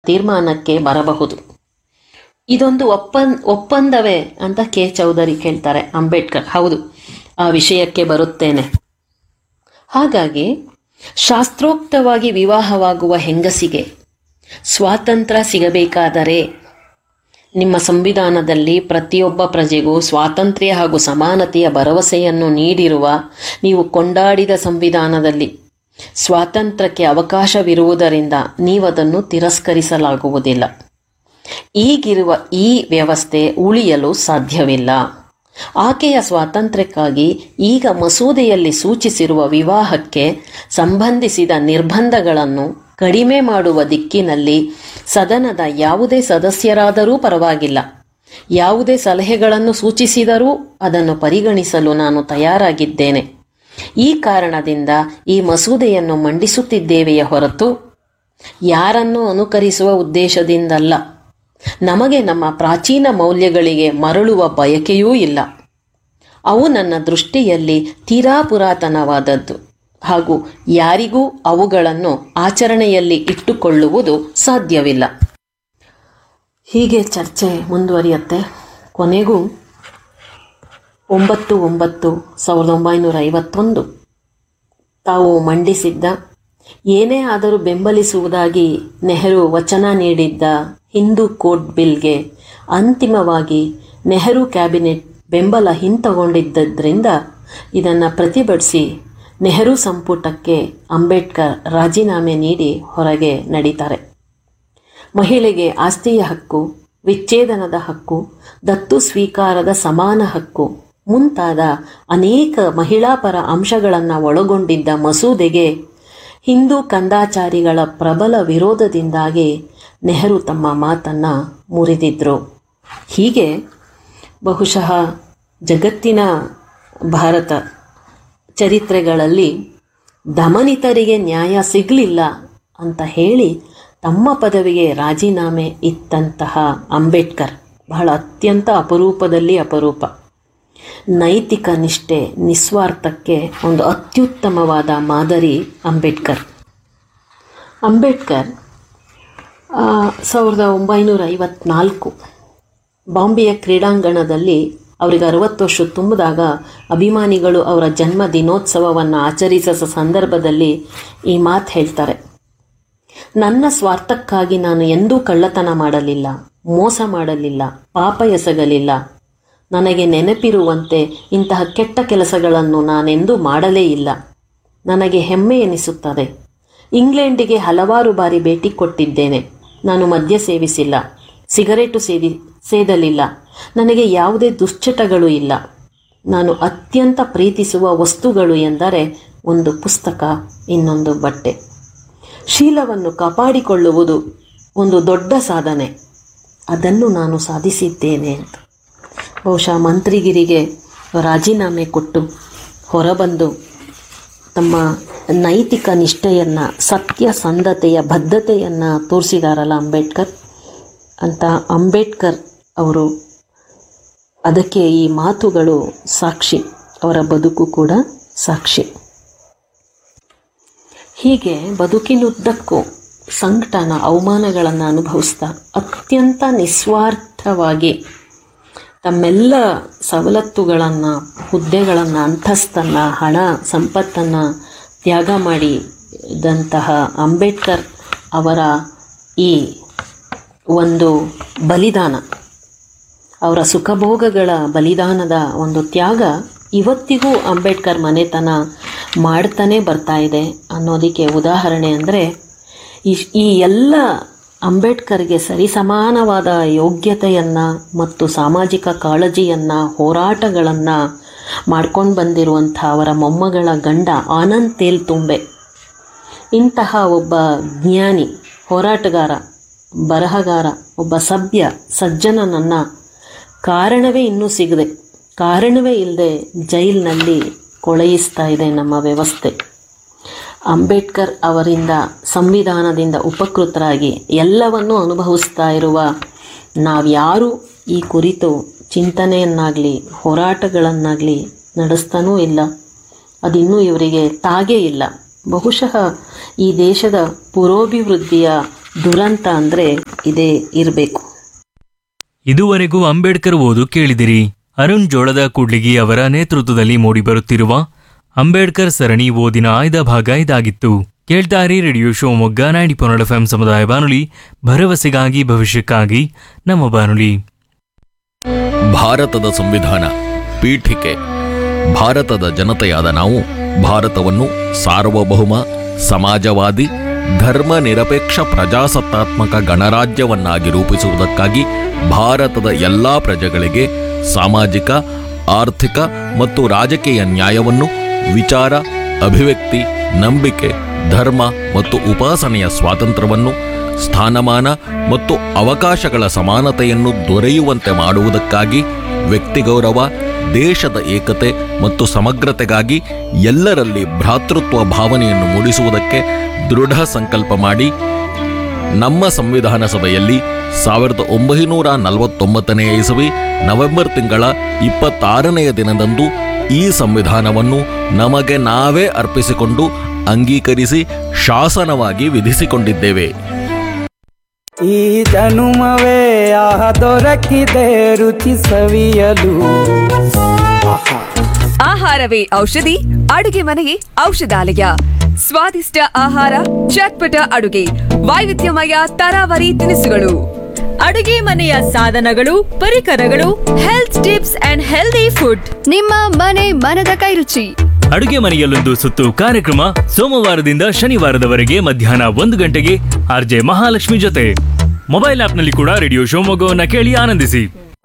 ತೀರ್ಮಾನಕ್ಕೆ ಬರಬಹುದು ಇದೊಂದು ಒಪ್ಪಂದ ಒಪ್ಪಂದವೇ ಅಂತ ಕೆ ಚೌಧರಿ ಕೇಳ್ತಾರೆ ಅಂಬೇಡ್ಕರ್ ಹೌದು ಆ ವಿಷಯಕ್ಕೆ ಬರುತ್ತೇನೆ ಹಾಗಾಗಿ ಶಾಸ್ತ್ರೋಕ್ತವಾಗಿ ವಿವಾಹವಾಗುವ ಹೆಂಗಸಿಗೆ ಸ್ವಾತಂತ್ರ್ಯ ಸಿಗಬೇಕಾದರೆ ನಿಮ್ಮ ಸಂವಿಧಾನದಲ್ಲಿ ಪ್ರತಿಯೊಬ್ಬ ಪ್ರಜೆಗೂ ಸ್ವಾತಂತ್ರ್ಯ ಹಾಗೂ ಸಮಾನತೆಯ ಭರವಸೆಯನ್ನು ನೀಡಿರುವ ನೀವು ಕೊಂಡಾಡಿದ ಸಂವಿಧಾನದಲ್ಲಿ ಸ್ವಾತಂತ್ರ್ಯಕ್ಕೆ ಅವಕಾಶವಿರುವುದರಿಂದ ನೀವದನ್ನು ತಿರಸ್ಕರಿಸಲಾಗುವುದಿಲ್ಲ ಈಗಿರುವ ಈ ವ್ಯವಸ್ಥೆ ಉಳಿಯಲು ಸಾಧ್ಯವಿಲ್ಲ ಆಕೆಯ ಸ್ವಾತಂತ್ರ್ಯಕ್ಕಾಗಿ ಈಗ ಮಸೂದೆಯಲ್ಲಿ ಸೂಚಿಸಿರುವ ವಿವಾಹಕ್ಕೆ ಸಂಬಂಧಿಸಿದ ನಿರ್ಬಂಧಗಳನ್ನು ಕಡಿಮೆ ಮಾಡುವ ದಿಕ್ಕಿನಲ್ಲಿ ಸದನದ ಯಾವುದೇ ಸದಸ್ಯರಾದರೂ ಪರವಾಗಿಲ್ಲ ಯಾವುದೇ ಸಲಹೆಗಳನ್ನು ಸೂಚಿಸಿದರೂ ಅದನ್ನು ಪರಿಗಣಿಸಲು ನಾನು ತಯಾರಾಗಿದ್ದೇನೆ ಈ ಕಾರಣದಿಂದ ಈ ಮಸೂದೆಯನ್ನು ಮಂಡಿಸುತ್ತಿದ್ದೇವೆಯೇ ಹೊರತು ಯಾರನ್ನು ಅನುಕರಿಸುವ ಉದ್ದೇಶದಿಂದಲ್ಲ ನಮಗೆ ನಮ್ಮ ಪ್ರಾಚೀನ ಮೌಲ್ಯಗಳಿಗೆ ಮರಳುವ ಬಯಕೆಯೂ ಇಲ್ಲ ಅವು ನನ್ನ ದೃಷ್ಟಿಯಲ್ಲಿ ತೀರಾ ಪುರಾತನವಾದದ್ದು ಹಾಗೂ ಯಾರಿಗೂ ಅವುಗಳನ್ನು ಆಚರಣೆಯಲ್ಲಿ ಇಟ್ಟುಕೊಳ್ಳುವುದು ಸಾಧ್ಯವಿಲ್ಲ ಹೀಗೆ ಚರ್ಚೆ ಮುಂದುವರಿಯುತ್ತೆ ಕೊನೆಗೂ ಒಂಬತ್ತು ಒಂಬತ್ತು ಸಾವಿರದ ಒಂಬೈನೂರ ಐವತ್ತೊಂದು ತಾವು ಮಂಡಿಸಿದ್ದ ಏನೇ ಆದರೂ ಬೆಂಬಲಿಸುವುದಾಗಿ ನೆಹರು ವಚನ ನೀಡಿದ್ದ ಹಿಂದೂ ಕೋಡ್ ಬಿಲ್ಗೆ ಅಂತಿಮವಾಗಿ ನೆಹರು ಕ್ಯಾಬಿನೆಟ್ ಬೆಂಬಲ ಹಿಂತಗೊಂಡಿದ್ದರಿಂದ ಇದನ್ನು ಪ್ರತಿಭಟಿಸಿ ನೆಹರು ಸಂಪುಟಕ್ಕೆ ಅಂಬೇಡ್ಕರ್ ರಾಜೀನಾಮೆ ನೀಡಿ ಹೊರಗೆ ನಡೀತಾರೆ ಮಹಿಳೆಗೆ ಆಸ್ತಿಯ ಹಕ್ಕು ವಿಚ್ಛೇದನದ ಹಕ್ಕು ದತ್ತು ಸ್ವೀಕಾರದ ಸಮಾನ ಹಕ್ಕು ಮುಂತಾದ ಅನೇಕ ಮಹಿಳಾಪರ ಅಂಶಗಳನ್ನು ಒಳಗೊಂಡಿದ್ದ ಮಸೂದೆಗೆ ಹಿಂದೂ ಕಂದಾಚಾರಿಗಳ ಪ್ರಬಲ ವಿರೋಧದಿಂದಾಗಿ ನೆಹರು ತಮ್ಮ ಮಾತನ್ನು ಮುರಿದಿದ್ರು ಹೀಗೆ ಬಹುಶಃ ಜಗತ್ತಿನ ಭಾರತ ಚರಿತ್ರೆಗಳಲ್ಲಿ ದಮನಿತರಿಗೆ ನ್ಯಾಯ ಸಿಗಲಿಲ್ಲ ಅಂತ ಹೇಳಿ ತಮ್ಮ ಪದವಿಗೆ ರಾಜೀನಾಮೆ ಇತ್ತಂತಹ ಅಂಬೇಡ್ಕರ್ ಬಹಳ ಅತ್ಯಂತ ಅಪರೂಪದಲ್ಲಿ ಅಪರೂಪ ನೈತಿಕ ನಿಷ್ಠೆ ನಿಸ್ವಾರ್ಥಕ್ಕೆ ಒಂದು ಅತ್ಯುತ್ತಮವಾದ ಮಾದರಿ ಅಂಬೇಡ್ಕರ್ ಅಂಬೇಡ್ಕರ್ ಆ, ಸಾವಿರದ ಒಂಬೈನೂರ ಐವತ್ನಾಲ್ಕು ಬಾಂಬೆಯ ಕ್ರೀಡಾಂಗಣದಲ್ಲಿ ಅವರಿಗೆ ಅರವತ್ತು ವರ್ಷ ತುಂಬಿದಾಗ ಅಭಿಮಾನಿಗಳು ಅವರ ಜನ್ಮ ದಿನೋತ್ಸವವನ್ನು ಆಚರಿಸಿದ ಸಂದರ್ಭದಲ್ಲಿ ಈ ಮಾತು ಹೇಳ್ತಾರೆ ನನ್ನ ಸ್ವಾರ್ಥಕ್ಕಾಗಿ ನಾನು ಎಂದೂ ಕಳ್ಳತನ ಮಾಡಲಿಲ್ಲ ಮೋಸ ಮಾಡಲಿಲ್ಲ ಪಾಪ ಎಸಗಲಿಲ್ಲ ನನಗೆ ನೆನಪಿರುವಂತೆ ಇಂತಹ ಕೆಟ್ಟ ಕೆಲಸಗಳನ್ನು ನಾನೆಂದೂ ಮಾಡಲೇ ಇಲ್ಲ ನನಗೆ ಹೆಮ್ಮೆ ಎನಿಸುತ್ತದೆ ಇಂಗ್ಲೆಂಡಿಗೆ ಹಲವಾರು ಬಾರಿ ಭೇಟಿ ಕೊಟ್ಟಿದ್ದೇನೆ ನಾನು ಮದ್ಯ ಸೇವಿಸಿಲ್ಲ ಸಿಗರೇಟು ಸೇದಿ ಸೇದಲಿಲ್ಲ ನನಗೆ ಯಾವುದೇ ದುಶ್ಚಟಗಳು ಇಲ್ಲ ನಾನು ಅತ್ಯಂತ ಪ್ರೀತಿಸುವ ವಸ್ತುಗಳು ಎಂದರೆ ಒಂದು ಪುಸ್ತಕ ಇನ್ನೊಂದು ಬಟ್ಟೆ ಶೀಲವನ್ನು ಕಾಪಾಡಿಕೊಳ್ಳುವುದು ಒಂದು ದೊಡ್ಡ ಸಾಧನೆ ಅದನ್ನು ನಾನು ಸಾಧಿಸಿದ್ದೇನೆ ಅಂತ ಬಹುಶಃ ಮಂತ್ರಿಗಿರಿಗೆ ರಾಜೀನಾಮೆ ಕೊಟ್ಟು ಹೊರಬಂದು ತಮ್ಮ ನೈತಿಕ ನಿಷ್ಠೆಯನ್ನು ಸತ್ಯಸಂಧತೆಯ ಬದ್ಧತೆಯನ್ನು ತೋರಿಸಿದಾರಲ್ಲ ಅಂಬೇಡ್ಕರ್ ಅಂತ ಅಂಬೇಡ್ಕರ್ ಅವರು ಅದಕ್ಕೆ ಈ ಮಾತುಗಳು ಸಾಕ್ಷಿ ಅವರ ಬದುಕು ಕೂಡ ಸಾಕ್ಷಿ ಹೀಗೆ ಬದುಕಿನುದ್ದಕ್ಕೂ ಸಂಕಟನ ಅವಮಾನಗಳನ್ನು ಅನುಭವಿಸ್ತಾ ಅತ್ಯಂತ ನಿಸ್ವಾರ್ಥವಾಗಿ ತಮ್ಮೆಲ್ಲ ಸವಲತ್ತುಗಳನ್ನು ಹುದ್ದೆಗಳನ್ನು ಅಂತಸ್ತನ್ನು ಹಣ ಸಂಪತ್ತನ್ನು ತ್ಯಾಗ ಮಾಡಿದಂತಹ ಅಂಬೇಡ್ಕರ್ ಅವರ ಈ ಒಂದು ಬಲಿದಾನ ಅವರ ಸುಖಭೋಗಗಳ ಬಲಿದಾನದ ಒಂದು ತ್ಯಾಗ ಇವತ್ತಿಗೂ ಅಂಬೇಡ್ಕರ್ ಮನೆತನ ಮಾಡ್ತಾನೆ ಬರ್ತಾ ಇದೆ ಅನ್ನೋದಕ್ಕೆ ಉದಾಹರಣೆ ಅಂದರೆ ಈ ಈ ಎಲ್ಲ ಅಂಬೇಡ್ಕರ್ಗೆ ಸರಿಸಮಾನವಾದ ಯೋಗ್ಯತೆಯನ್ನು ಮತ್ತು ಸಾಮಾಜಿಕ ಕಾಳಜಿಯನ್ನು ಹೋರಾಟಗಳನ್ನು ಮಾಡ್ಕೊಂಡು ಬಂದಿರುವಂಥ ಅವರ ಮೊಮ್ಮಗಳ ಗಂಡ ಆನಂದ್ ತೇಲ್ತುಂಬೆ ಇಂತಹ ಒಬ್ಬ ಜ್ಞಾನಿ ಹೋರಾಟಗಾರ ಬರಹಗಾರ ಒಬ್ಬ ಸಭ್ಯ ಸಜ್ಜನನನ್ನು ಕಾರಣವೇ ಇನ್ನೂ ಸಿಗದೆ ಕಾರಣವೇ ಇಲ್ಲದೆ ಜೈಲಿನಲ್ಲಿ ಕೊಳೆಯಿಸ್ತಾ ಇದೆ ನಮ್ಮ ವ್ಯವಸ್ಥೆ ಅಂಬೇಡ್ಕರ್ ಅವರಿಂದ ಸಂವಿಧಾನದಿಂದ ಉಪಕೃತರಾಗಿ ಎಲ್ಲವನ್ನೂ ಅನುಭವಿಸ್ತಾ ಇರುವ ನಾವ್ಯಾರೂ ಈ ಕುರಿತು ಚಿಂತನೆಯನ್ನಾಗಲಿ ಹೋರಾಟಗಳನ್ನಾಗಲಿ ನಡೆಸ್ತಾನೂ ಇಲ್ಲ ಅದಿನ್ನೂ ಇವರಿಗೆ ತಾಗೇ ಇಲ್ಲ ಬಹುಶಃ ಈ ದೇಶದ ಪುರೋಭಿವೃದ್ಧಿಯ ದುರಂತ ಅಂದರೆ ಇದೇ ಇರಬೇಕು ಇದುವರೆಗೂ ಅಂಬೇಡ್ಕರ್ ಓದು ಕೇಳಿದಿರಿ ಅರುಣ್ ಜೋಳದ ಕೂಡ್ಲಿಗಿ ಅವರ ನೇತೃತ್ವದಲ್ಲಿ ಮೂಡಿಬರುತ್ತಿರುವ ಅಂಬೇಡ್ಕರ್ ಸರಣಿ ಓದಿನ ಆಯ್ದ ಭಾಗ ಇದಾಗಿತ್ತು ಕೇಳ್ತಾರಿ ರೇಡಿಯೋ ಶಿವಮೊಗ್ಗ ನೈಂಟಿ ಪೊನ್ನಡ ಎಫ್ ಸಮುದಾಯ ಬಾನುಲಿ ಭರವಸೆಗಾಗಿ ಭವಿಷ್ಯಕ್ಕಾಗಿ ನಮ್ಮ ಬಾನುಲಿ ಭಾರತದ ಸಂವಿಧಾನ ಪೀಠಿಕೆ ಭಾರತದ ಜನತೆಯಾದ ನಾವು ಭಾರತವನ್ನು ಸಾರ್ವಭೌಮ ಸಮಾಜವಾದಿ ಧರ್ಮ ನಿರಪೇಕ್ಷ ಪ್ರಜಾಸತ್ತಾತ್ಮಕ ಗಣರಾಜ್ಯವನ್ನಾಗಿ ರೂಪಿಸುವುದಕ್ಕಾಗಿ ಭಾರತದ ಎಲ್ಲಾ ಪ್ರಜೆಗಳಿಗೆ ಸಾಮಾಜಿಕ ಆರ್ಥಿಕ ಮತ್ತು ರಾಜಕೀಯ ನ್ಯಾಯವನ್ನು ವಿಚಾರ ಅಭಿವ್ಯಕ್ತಿ ನಂಬಿಕೆ ಧರ್ಮ ಮತ್ತು ಉಪಾಸನೆಯ ಸ್ವಾತಂತ್ರ್ಯವನ್ನು ಸ್ಥಾನಮಾನ ಮತ್ತು ಅವಕಾಶಗಳ ಸಮಾನತೆಯನ್ನು ದೊರೆಯುವಂತೆ ಮಾಡುವುದಕ್ಕಾಗಿ ವ್ಯಕ್ತಿಗೌರವ ದೇಶದ ಏಕತೆ ಮತ್ತು ಸಮಗ್ರತೆಗಾಗಿ ಎಲ್ಲರಲ್ಲಿ ಭ್ರಾತೃತ್ವ ಭಾವನೆಯನ್ನು ಮೂಡಿಸುವುದಕ್ಕೆ ದೃಢ ಸಂಕಲ್ಪ ಮಾಡಿ ನಮ್ಮ ಸಂವಿಧಾನ ಸಭೆಯಲ್ಲಿ ಸಾವಿರದ ಒಂಬೈನೂರ ನಲವತ್ತೊಂಬತ್ತನೆಯ ಇಸವಿ ನವೆಂಬರ್ ತಿಂಗಳ ಇಪ್ಪತ್ತಾರನೆಯ ದಿನದಂದು ಈ ಸಂವಿಧಾನವನ್ನು ನಮಗೆ ನಾವೇ ಅರ್ಪಿಸಿಕೊಂಡು ಅಂಗೀಕರಿಸಿ ಶಾಸನವಾಗಿ ವಿಧಿಸಿಕೊಂಡಿದ್ದೇವೆ ಈ ಜನುಮವೇ ಆಹ ದೊರಕಿದೆ ರುಚಿ ಸವಿಯಲು ಆಹಾ ಆಹಾರವೇ ಔಷಧಿ ಅಡುಗೆ ಮನೆಯೇ ಔಷಧಾಲಯ ಸ್ವಾದಿಷ್ಟ ಆಹಾರ ಚಟ್ಪಟ ಅಡುಗೆ ವೈವಿಧ್ಯಮಯ ತರಾವರಿ ತಿನಿಸುಗಳು ಅಡುಗೆ ಮನೆಯ ಸಾಧನಗಳು ಪರಿಕರಗಳು health tips and healthy food ನಿಮ್ಮ ಮನೆ ಮನದ ಕೈರುಚಿ ಅಡುಗೆ ಮನೆಯಲ್ಲೊಂದು ಸುತ್ತು ಕಾರ್ಯಕ್ರಮ ಸೋಮವಾರದಿಂದ ಶನಿವಾರದವರೆಗೆ ಮಧ್ಯಾಹ್ನ ಒಂದು ಗಂಟೆಗೆ ಆರ್ಜೆ ಮಹಾಲಕ್ಷ್ಮಿ ಜೊತೆ ಮೊಬೈಲ್ ಆಪ್ನಲ್ಲಿ ಕೂಡ ರೇಡಿಯೋ ಶಿವಮೊಗ್ಗವನ್ನ ಕೇಳಿ ಆನಂದಿಸಿ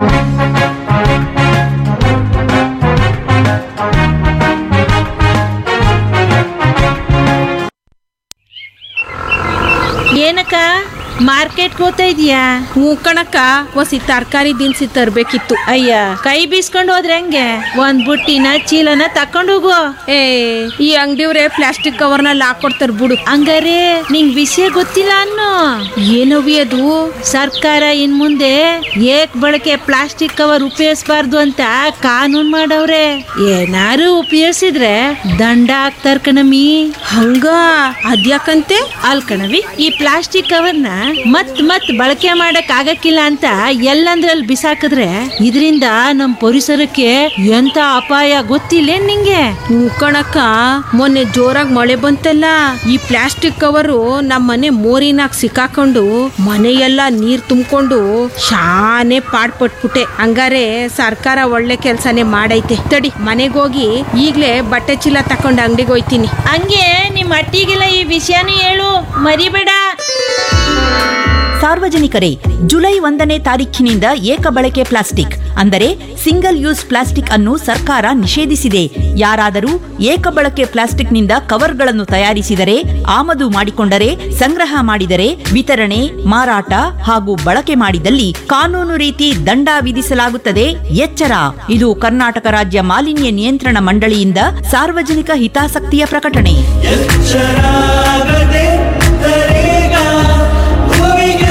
ಏನಕ್ಕ ಮಾರ್ಕೆಟ್ಗೆ ಹೋಗ್ತಾ ಇದೀಯಾ ಹ್ಞೂ ಕಣಕ್ಕ ಒಸಿ ತರಕಾರಿ ದಿನಸಿ ತರ್ಬೇಕಿತ್ತು ಅಯ್ಯ ಕೈ ಬೀಸ್ಕೊಂಡು ಹೋದ್ರೆ ಹೆಂಗೆ ಒಂದ್ ಬುಟ್ಟಿನ ಚೀಲನ ತಕೊಂಡು ಹೋಗು ಏ ಈ ಅಂಗಡಿಯವ್ರೆ ಪ್ಲಾಸ್ಟಿಕ್ ಕವರ್ನಲ್ಲಿ ಹಾಕೊಡ್ತಾರ ಬಿಡು ಹಂಗಾರೆ ನಿಂಗ್ ವಿಷಯ ಗೊತ್ತಿಲ್ಲ ಅನ್ನೋ ಏನವಿ ಅದು ಸರ್ಕಾರ ಇನ್ ಮುಂದೆ ಏಕ್ ಬಳಕೆ ಪ್ಲಾಸ್ಟಿಕ್ ಕವರ್ ಉಪಯೋಗಿಸಬಾರ್ದು ಅಂತ ಕಾನೂನ್ ಮಾಡವ್ರೆ ಏನಾರು ಉಪಯೋಗಿಸಿದ್ರೆ ದಂಡ ಹಾಕ್ತಾರ ಕಣಮಿ ಹಂಗ ಅದ್ಯಾಕಂತೆ ಅಲ್ ಕಣವಿ ಈ ಪ್ಲಾಸ್ಟಿಕ್ ಕವರ್ನ ಮತ್ ಮತ್ ಬಳಕೆ ಮಾಡಕ್ ಆಗಕ್ಕಿಲ್ಲ ಅಂತ ಎಲ್ಲಂದ್ರಲ್ಲಿ ಬಿಸಾಕಿದ್ರೆ ಇದರಿಂದ ನಮ್ ಪರಿಸರಕ್ಕೆ ಎಂತ ಅಪಾಯ ಗೊತ್ತಿಲ್ಲ ನಿಂಗೆ ಕಣಕ್ಕ ಮೊನ್ನೆ ಜೋರಾಗಿ ಮಳೆ ಬಂತಲ್ಲ ಈ ಪ್ಲಾಸ್ಟಿಕ್ ಕವರು ನಮ್ ಮನೆ ಮೋರಿನಾಗ ಸಿಕ್ಕಾಕೊಂಡು ಮನೆಯೆಲ್ಲ ನೀರ್ ತುಂಬಿಕೊಂಡು ಶಾನೆ ಪಾಡ್ಪಟ್ಬಿಟ್ಟೆ ಹಂಗಾರೆ ಸರ್ಕಾರ ಒಳ್ಳೆ ಕೆಲ್ಸನೇ ಮಾಡೈತೆ ತಡಿ ಮನೆಗೋಗಿ ಈಗ್ಲೇ ಬಟ್ಟೆ ಚೀಲ ತಕೊಂಡು ಅಂಗಡಿಗೆ ಹೋಯ್ತೀನಿ ಹಂಗೆ ನಿಮ್ ಅಟ್ಟಿಗೆಲ್ಲ ಈ ವಿಷಯನೂ ಹೇಳು ಮರಿಬೇಡ ಸಾರ್ವಜನಿಕರೇ ಜುಲೈ ಒಂದನೇ ತಾರೀಖಿನಿಂದ ಏಕ ಬಳಕೆ ಪ್ಲಾಸ್ಟಿಕ್ ಅಂದರೆ ಸಿಂಗಲ್ ಯೂಸ್ ಪ್ಲಾಸ್ಟಿಕ್ ಅನ್ನು ಸರ್ಕಾರ ನಿಷೇಧಿಸಿದೆ ಯಾರಾದರೂ ಏಕ ಬಳಕೆ ಪ್ಲಾಸ್ಟಿಕ್ನಿಂದ ಕವರ್ಗಳನ್ನು ತಯಾರಿಸಿದರೆ ಆಮದು ಮಾಡಿಕೊಂಡರೆ ಸಂಗ್ರಹ ಮಾಡಿದರೆ ವಿತರಣೆ ಮಾರಾಟ ಹಾಗೂ ಬಳಕೆ ಮಾಡಿದಲ್ಲಿ ಕಾನೂನು ರೀತಿ ದಂಡ ವಿಧಿಸಲಾಗುತ್ತದೆ ಎಚ್ಚರ ಇದು ಕರ್ನಾಟಕ ರಾಜ್ಯ ಮಾಲಿನ್ಯ ನಿಯಂತ್ರಣ ಮಂಡಳಿಯಿಂದ ಸಾರ್ವಜನಿಕ ಹಿತಾಸಕ್ತಿಯ ಪ್ರಕಟಣೆ ಎಚ್ಚರಾಗದೆ ತರೇಗ ಭುವಿಗೆ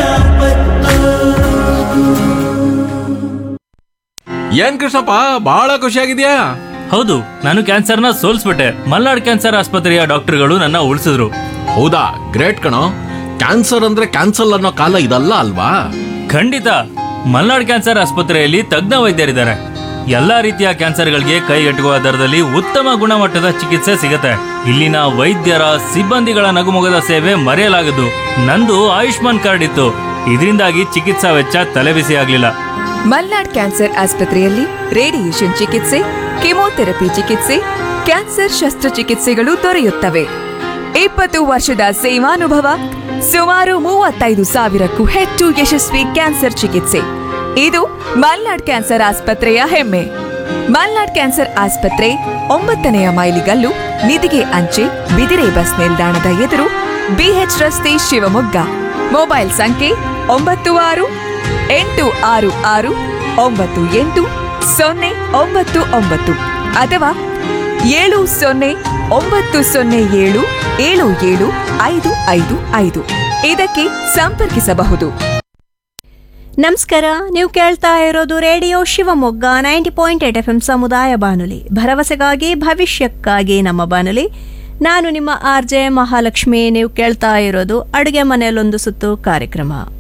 ಏನ್ ಕೃಷ್ಣಪ್ಪ ಬಹಳ ಖುಷಿಯಾಗಿದ್ಯಾ ಹೌದು ನಾನು ಕ್ಯಾನ್ಸರ್ನ ಸೋಲ್ಸ್ಬಿಟ್ಟೆ ಮಲ್ನಾಡ್ ಕ್ಯಾನ್ಸರ್ ಆಸ್ಪತ್ರೆಯ ಡಾಕ್ಟರ್ಗಳು ನನ್ನ ಉಳಿಸಿದ್ರು ಹೌದಾ ಗ್ರೇಟ್ ಕಣೋ ಕ್ಯಾನ್ಸರ್ ಅಂದ್ರೆ ಕ್ಯಾನ್ಸಲ್ ಅನ್ನೋ ಕಾಲ ಇದಲ್ಲ ಅಲ್ವಾ ಖಂಡಿತ ಮಲ್ನಾಡ್ ಕ್ಯಾನ್ಸರ್ ಆಸ್ಪತ್ರೆಯಲ್ಲಿ ತಜ್ಞ ವೈದ್ಯರಿದ್ದಾರೆ ಎಲ್ಲಾ ರೀತಿಯ ಕ್ಯಾನ್ಸರ್ಗಳಿಗೆ ಕೈಗೆಟುಕುವ ದರದಲ್ಲಿ ಉತ್ತಮ ಗುಣಮಟ್ಟದ ಚಿಕಿತ್ಸೆ ಸಿಗುತ್ತೆ ಇಲ್ಲಿನ ವೈದ್ಯರ ಸಿಬ್ಬಂದಿಗಳ ನಗುಮೊಗದ ಸೇವೆ ಮರೆಯಲಾಗದು ನಂದು ಆಯುಷ್ಮಾನ್ ಕಾರ್ಡ್ ಇತ್ತು ಇದರಿಂದಾಗಿ ಚಿಕಿತ್ಸಾ ವೆಚ್ಚ ತಲೆಬಿಸಿ ಆಗ್ಲಿಲ್ಲ ಮಲ್ನಾಡ್ ಕ್ಯಾನ್ಸರ್ ಆಸ್ಪತ್ರೆಯಲ್ಲಿ ರೇಡಿಯೇಷನ್ ಚಿಕಿತ್ಸೆ ಕೆಮೊಥೆರಪಿ ಚಿಕಿತ್ಸೆ ಕ್ಯಾನ್ಸರ್ ಶಸ್ತ್ರಚಿಕಿತ್ಸೆಗಳು ದೊರೆಯುತ್ತವೆ ಇಪ್ಪತ್ತು ವರ್ಷದ ಸೇವಾನುಭವ ಸುಮಾರು ಮೂವತ್ತೈದು ಸಾವಿರಕ್ಕೂ ಹೆಚ್ಚು ಯಶಸ್ವಿ ಕ್ಯಾನ್ಸರ್ ಚಿಕಿತ್ಸೆ ಇದು ಮಲ್ನಾಡ್ ಕ್ಯಾನ್ಸರ್ ಆಸ್ಪತ್ರೆಯ ಹೆಮ್ಮೆ ಮಲ್ನಾಡ್ ಕ್ಯಾನ್ಸರ್ ಆಸ್ಪತ್ರೆ ಒಂಬತ್ತನೆಯ ಮೈಲಿಗಲ್ಲು ನಿಧಿಗೆ ಅಂಚೆ ಬಿದಿರೆ ಬಸ್ ನಿಲ್ದಾಣದ ಎದುರು ಬಿಎಚ್ ರಸ್ತೆ ಶಿವಮೊಗ್ಗ ಮೊಬೈಲ್ ಸಂಖ್ಯೆ ಒಂಬತ್ತು ಆರು ಎಂಟು ಆರು ಆರು ಒಂಬತ್ತು ಎಂಟು ಸೊನ್ನೆ ಒಂಬತ್ತು ಒಂಬತ್ತು ಅಥವಾ ಏಳು ಸೊನ್ನೆ ಒಂಬತ್ತು ಸೊನ್ನೆ ಏಳು ಏಳು ಏಳು ಐದು ಐದು ಐದು ಇದಕ್ಕೆ ಸಂಪರ್ಕಿಸಬಹುದು ನಮಸ್ಕಾರ ನೀವು ಕೇಳ್ತಾ ಇರೋದು radio Shivamogga ninety point eight F M ಸಮುದಾಯ ಬಾನುಲಿ ಭರವಸೆಗಾಗಿ ಭವಿಷ್ಯಕ್ಕಾಗಿ ನಮ್ಮ ಬಾನುಲಿ ನಾನು ನಿಮ್ಮ ಆರ್ ಜೆ ಮಹಾಲಕ್ಷ್ಮಿ ನೀವು ಕೇಳ್ತಾ ಇರೋದು ಅಡುಗೆ ಮನೆಯಲ್ಲೊಂದು ಸುತ್ತು ಕಾರ್ಯಕ್ರಮ